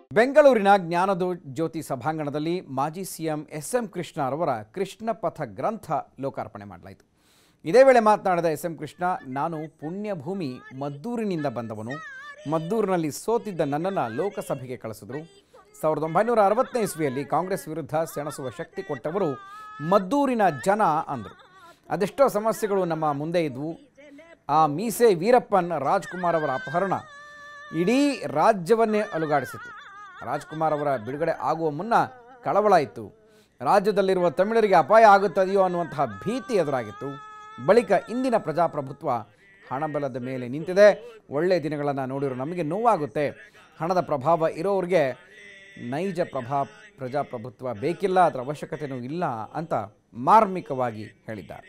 ಬೆಂಗಳೂರಿನ ಜ್ಞಾನದೋ ಜ್ಯೋತಿ ಸಭಾಂಗಣದಲ್ಲಿ ಮಾಜಿ ಸಿಎಂ ಎಸ್ ಎಂ ಕೃಷ್ಣರವರ ಕೃಷ್ಣ ಪಥ ಗ್ರಂಥ ಲೋಕಾರ್ಪಣೆ ಮಾಡಲಾಯಿತು ಇದೇ ವೇಳೆ ಮಾತನಾಡಿದ ಎಸ್ ಎಂ ಕೃಷ್ಣ ನಾನು ಪುಣ್ಯಭೂಮಿ ಮದ್ದೂರಿನಿಂದ ಬಂದವನು ಮದ್ದೂರಿನಲ್ಲಿ ಸೋತಿದ್ದ ನನ್ನನ್ನು ಲೋಕಸಭೆಗೆ ಕಳಿಸಿದ್ರು ಸಾವಿರದ ಒಂಬೈನೂರ ಅರವತ್ತನೇ ಇಸ್ವಿಯಲ್ಲಿ ಕಾಂಗ್ರೆಸ್ ವಿರುದ್ಧ ಸೆಣಸುವ ಶಕ್ತಿ ಕೊಟ್ಟವರು ಮದ್ದೂರಿನ ಜನ ಅಂದರು ಅದೆಷ್ಟೋ ಸಮಸ್ಯೆಗಳು ನಮ್ಮ ಮುಂದೆ ಇದ್ವು ಆ ಮೀಸೆ ವೀರಪ್ಪನ್ ರಾಜ್ಕುಮಾರ್ ಅವರ ಅಪಹರಣ ಇಡೀ ರಾಜ್ಯವನ್ನೇ ಅಲುಗಾಡಿಸಿತು ರಾಜ್ಕುಮಾರ್ ಅವರ ಬಿಡುಗಡೆ ಆಗುವ ಮುನ್ನ ಕಳವಳ ಇತ್ತು ರಾಜ್ಯದಲ್ಲಿರುವ ತಮಿಳರಿಗೆ ಅಪಾಯ ಆಗುತ್ತದೆಯೋ ಅನ್ನುವಂತಹ ಭೀತಿ ಎದುರಾಗಿತ್ತು ಬಳಿಕ ಇಂದಿನ ಪ್ರಜಾಪ್ರಭುತ್ವ ಹಣಬಲದ ಮೇಲೆ ನಿಂತಿದೆ ಒಳ್ಳೆಯ ದಿನಗಳನ್ನು ನೋಡಿರೋ ನಮಗೆ ನೋವಾಗುತ್ತೆ ಹಣದ ಪ್ರಭಾವ ಇರೋರಿಗೆ ನೈಜ ಪ್ರಭಾ ಪ್ರಜಾಪ್ರಭುತ್ವ ಬೇಕಿಲ್ಲ ಅದರ ಅವಶ್ಯಕತೆಯೂ ಇಲ್ಲ ಅಂತ ಮಾರ್ಮಿಕವಾಗಿ ಹೇಳಿದ್ದಾರೆ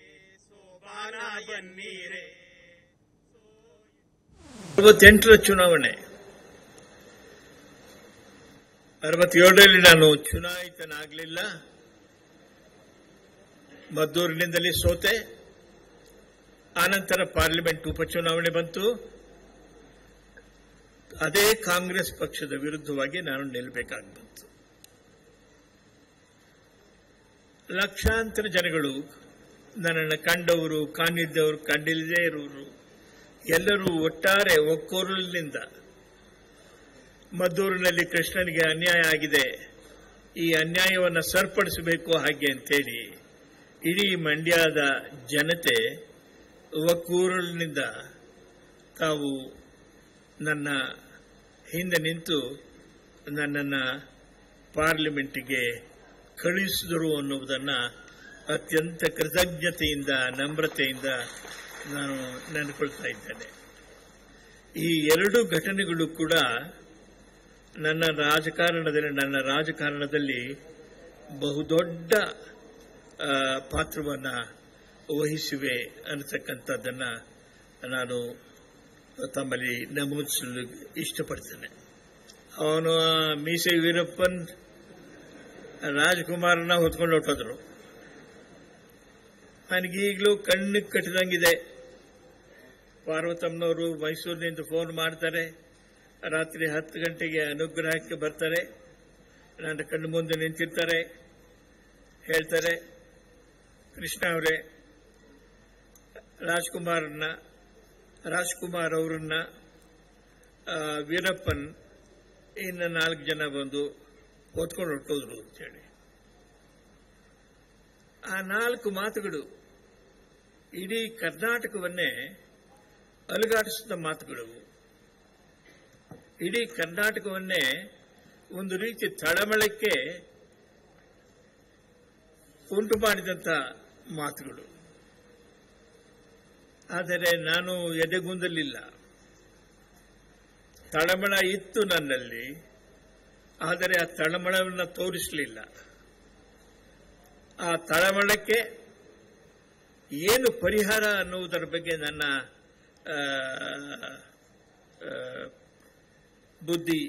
ಅರವತ್ತೆಂಟರ ಚುನಾವಣೆ ಅರವತ್ತೇಳರಲ್ಲಿ ನಾನು ಚುನಾಯಿತನಾಗಲಿಲ್ಲ ಮದ್ದೂರಿನಿಂದಲೇ ಸೋತೆ ಆನಂತರ ಪಾರ್ಲಿಮೆಂಟ್ ಉಪಚುನಾವಣೆ ಬಂತು ಅದೇ ಕಾಂಗ್ರೆಸ್ ಪಕ್ಷದ ವಿರುದ್ಧವಾಗಿ ನಾನು ನಿಲ್ಲಬೇಕಾಗಿ ಬಂತು ಲಕ್ಷಾಂತರ ಜನಗಳು ನನ್ನನ್ನು ಕಂಡವರು ಕಾಣಿದ್ದವರು ಕಂಡಿಲ್ಲದೇ ಇರುವರು ಎಲ್ಲರೂ ಒಟ್ಟಾರೆ ಒಕ್ಕೊರಲಿನಿಂದ ಮದ್ದೂರಿನಲ್ಲಿ ಕೃಷ್ಣನಿಗೆ ಅನ್ಯಾಯ ಆಗಿದೆ ಈ ಅನ್ಯಾಯವನ್ನು ಸರಿಪಡಿಸಬೇಕು ಹಾಗೆ ಅಂತೇಳಿ ಇಡೀ ಮಂಡ್ಯದ ಜನತೆ ಒಕ್ಕೂರಲಿನಿಂದ ತಾವು ನನ್ನ ಹಿಂದೆ ನಿಂತು ನನ್ನನ್ನು ಪಾರ್ಲಿಮೆಂಟಿಗೆ ಕಳುಹಿಸಿದರು ಅನ್ನುವುದನ್ನು ಅತ್ಯಂತ ಕೃತಜ್ಞತೆಯಿಂದ ನಮ್ರತೆಯಿಂದ ನಾನು ನೆನಕೊಳ್ತಾ ಇದ್ದೇನೆ ಈ ಎರಡು ಘಟನೆಗಳು ಕೂಡ ನನ್ನ ರಾಜಕಾರಣದಲ್ಲಿ ನನ್ನ ರಾಜಕಾರಣದಲ್ಲಿ ಬಹುದೊಡ್ಡ ಆ, ಪಾತ್ರವನ್ನ ವಹಿಸಿವೆ ಅನ್ನತಕ್ಕಂಥದ್ದನ್ನ ನಾನು ತಮ್ಮಲ್ಲಿ ನಮೂದಿಸಲು ಇಷ್ಟಪಡ್ತೇನೆ ಅವನು ಆ ಮೀಸೆ ವೀರಪ್ಪನ್ ರಾಜ್ಕುಮಾರ್ನ ಹೊತ್ಕೊಂಡು ಹೊಟ್ಟೋದ್ರು ನನಗೀಗಲೂ ಕಣ್ಣಿಗೆ ಕಟ್ಟಿದಂಗಿದೆ ಪಾರ್ವತಮ್ಮನವರು ಮೈಸೂರಿನಿಂದ ಫೋನ್ ಮಾಡ್ತಾರೆ ರಾತ್ರಿ ಹತ್ತು ಗಂಟೆಗೆ ಅನುಗ್ರಹಕ್ಕೆ ಬರ್ತಾರೆ ನನ್ನ ಕಣ್ಣು ಮುಂದೆ ನಿಂತಿರ್ತಾರೆ ಹೇಳ್ತಾರೆ ಕೃಷ್ಣ ಅವರೇ ರಾಜ್ಕುಮಾರ್ನ ರಾಜ್ಕುಮಾರ್ ಅವರನ್ನ ಆ, ವೀರಪ್ಪನ್ ಇನ್ನು ನಾಲ್ಕು ಜನ ಬಂದು ಹೊತ್ಕೊಂಡು ಹೊಟ್ಟೋದ್ರು ಅಂತೇಳಿ ಆ ನಾಲ್ಕು ಮಾತುಗಳು ಇಡೀ ಕರ್ನಾಟಕವನ್ನೇ ಅಲುಗಾಡಿಸಿದ ಮಾತುಗಳು ಇಡೀ ಕರ್ನಾಟಕವನ್ನೇ ಒಂದು ರೀತಿ ತಳಮಳಕ್ಕೆ ಉಂಟು ಮಾಡಿದಂತ ಮಾತುಗಳು ಆದರೆ ನಾನು ಎದೆಗುಂದಲಿಲ್ಲ ತಳಮಳ ಇತ್ತು ನನ್ನಲ್ಲಿ ಆದರೆ ಆ ತಳಮಳವನ್ನು ತೋರಿಸಲಿಲ್ಲ ಆ ತಳಮಳಕ್ಕೆ ಏನು ಪರಿಹಾರ ಅನ್ನುವುದರ ಬಗ್ಗೆ ನನ್ನ ಆ, ಆ, ಬುದ್ಧಿ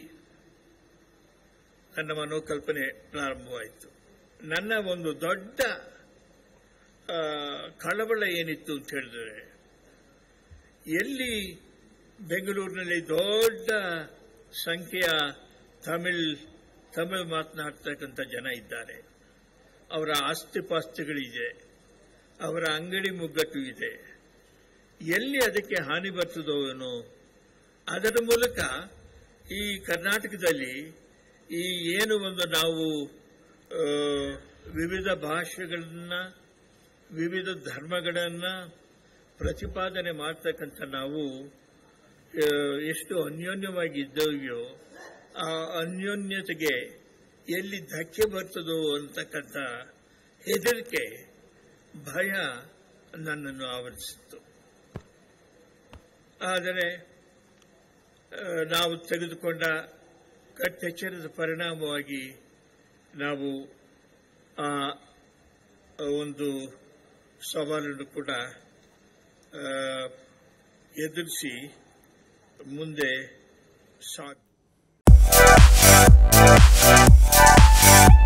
ನನ್ನ ಮನೋಕಲ್ಪನೆ ಪ್ರಾರಂಭವಾಯಿತು ನನ್ನ ಒಂದು ದೊಡ್ಡ ಆ, ಕಳವಳ ಏನಿತ್ತು ಅಂತ ಹೇಳಿದ್ರೆ ಎಲ್ಲಿ ಬೆಂಗಳೂರಿನಲ್ಲಿ ದೊಡ್ಡ ಸಂಖ್ಯೆಯ ತಮಿಳ್ ತಮಿಳ್ ಮಾತನಾಡ್ತಕ್ಕಂಥ ಜನ ಇದ್ದಾರೆ ಅವರ ಆಸ್ತಿಪಾಸ್ತಿಗಳಿದೆ ಅವರ ಅಂಗಡಿ ಮುಗ್ಗಟ್ಟು ಇದೆ ಎಲ್ಲಿ ಅದಕ್ಕೆ ಹಾನಿ ಬರ್ತದೋ ಏನೋ ಅದರ ಮೂಲಕ ಈ ಕರ್ನಾಟಕದಲ್ಲಿ ಈ ಏನು ಒಂದು ನಾವು ಆ, ವಿವಿಧ ಭಾಷೆಗಳನ್ನ ವಿವಿಧ ಧರ್ಮಗಳನ್ನ ಪ್ರತಿಪಾದನೆ ಮಾಡ್ತಕ್ಕಂಥ ನಾವು ಆ, ಎಷ್ಟು ಅನ್ಯೋನ್ಯವಾಗಿ ಇದ್ದೇವೆಯೋ ಆ ಅನ್ಯೋನ್ಯತೆಗೆ ಎಲ್ಲಿ ಧಕ್ಕೆ ಬರ್ತದೋ ಅಂತಕ್ಕಂಥ ಹೆದರಿಕೆ ಭಯ ನನ್ನನ್ನು ಆವರಿಸಿತ್ತು ಆದರೆ ಆ, ನಾವು ತೆಗೆದುಕೊಂಡ ಕಟ್ಟೆಚ್ಚರದ ಪರಿಣಾಮವಾಗಿ ನಾವು ಆ ಒಂದು ಸವಾಲನ್ನು ಕೂಡ ಆ, ಎದುರಿಸಿ ಮುಂದೆ ಸಾಗ್